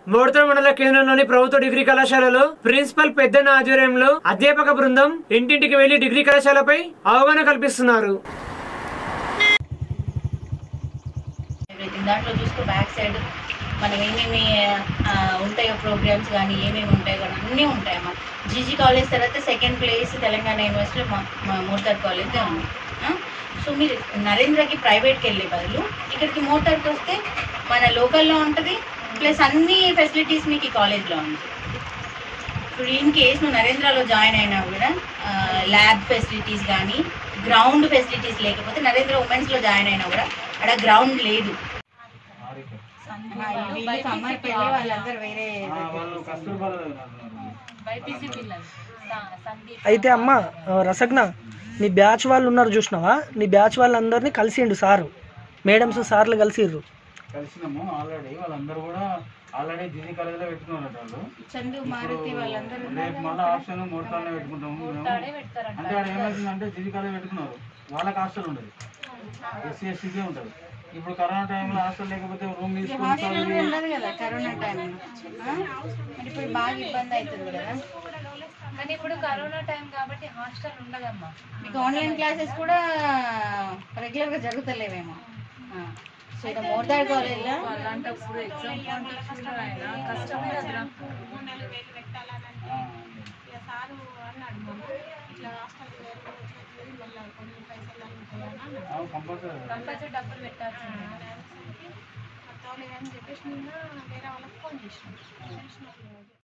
మోడతల మండల కేంద్రంలోని ప్రభుత్వ డిగ్రీ కళాశాలలో ప్రిన్సిపల్ పెద్దన్న ఆధ్వర్యంలో అధ్యాపక బృందం ఇంటింటికి వెళ్లి డిగ్రీ కళాశాలపై అవగాహన కల్పిస్తున్నారు ఎవ్రీథింగ్ దాంట్లో చూస్తే బ్యాక్ సైడ్ మనం ఏమేమి ఆ, ఉంటాయో ప్రోగ్రామ్స్ కానీ ఏమేమి ఉంటాయో కానీ అన్నీ ఉంటాయి అన్నమాట జీజీ కాలేజ్ తర్వాత సెకండ్ ప్లేస్ తెలంగాణ యూనివర్సిటీలో మా మా మోటార్ కాలేజ్ ఉంది ఆ? సో మీరు నరేంద్రకి ప్రైవేట్కి వెళ్ళే బదులు ఇక్కడికి మోటార్కి వస్తే మన లోకల్లో ఉంటుంది ప్లస్ అన్ని ఫెసిలిటీస్ మీకు ఈ కాలేజ్లో ఉంటాయి ఇప్పుడు ఇన్ కేస్ నువ్వు నరేంద్రలో జాయిన్ అయినా కూడా ల్యాబ్ ఫెసిలిటీస్ కానీ గ్రౌండ్ ఫెసిలిటీస్ లేకపోతే నరేంద్ర ఉమెన్స్లో జాయిన్ అయినా కూడా అక్కడ గ్రౌండ్ లేదు సమ్మర్కి వెళ్ళి వాళ్ళందరూ వేరే వాళ్ళు కస్తూర్బాలో అయితే అమ్మ ఆ, రసజ్ఞ నీ బ్యాచ్ వాళ్ళు ఉన్నారు చూసినావా నీ బ్యాచ్ వాళ్ళందరినీ కలిసిండు సారు మేడమ్స్ సార్లు కలిసిర్రు కలిసినాము ఆల్రెడీ వాళ్ళందరూ కూడా ఆల్రెడీ జీజీ కాలేజీలో పెట్టుకున్నారు వాళ్ళు చందు మారుతి వాళ్ళందరూ రేపు మళ్ళీ ఆప్షన్ మోటార్లో పెట్టుకుంటాము మేము అంటే ఆడ ఏమవుతుందంటే జీజీ కాలేజ్ పెట్టుకున్నారు వాళ్ళకి హాస్టల్ ఉండదు ఎస్సీ ఎస్సీకే ఉంటుంది ఇప్పుడు కరోనా టైంలో హాస్టల్ లేకపోతే రూమ్ తీసుకొని హాస్టల్ ఉండదు కదా కరోనా టైం మరి ఇప్పుడు బాగా ఇబ్బంది అవుతుంది కదా కానీ ఇప్పుడు కరోనా టైం కాబట్టి హాస్టల్ ఉండదమ్మా మీకు ఆన్లైన్ క్లాసెస్ కూడా రెగ్యులర్ గా జరుగుతలేవేమో ఆ. సో ఇక్కడ మోర్దాడ్ కాలేజ్లో అలాంటప్పుడు ఎగ్జామ్ పాయింట్ అయినా కష్టమే కదరా కంపల్సరీ కంపల్సరీ డబ్బులు పెట్టాల్సిందే అని చెప్పేసి నిన్న వేరే వాళ్ళకి ఫోన్ చేసిన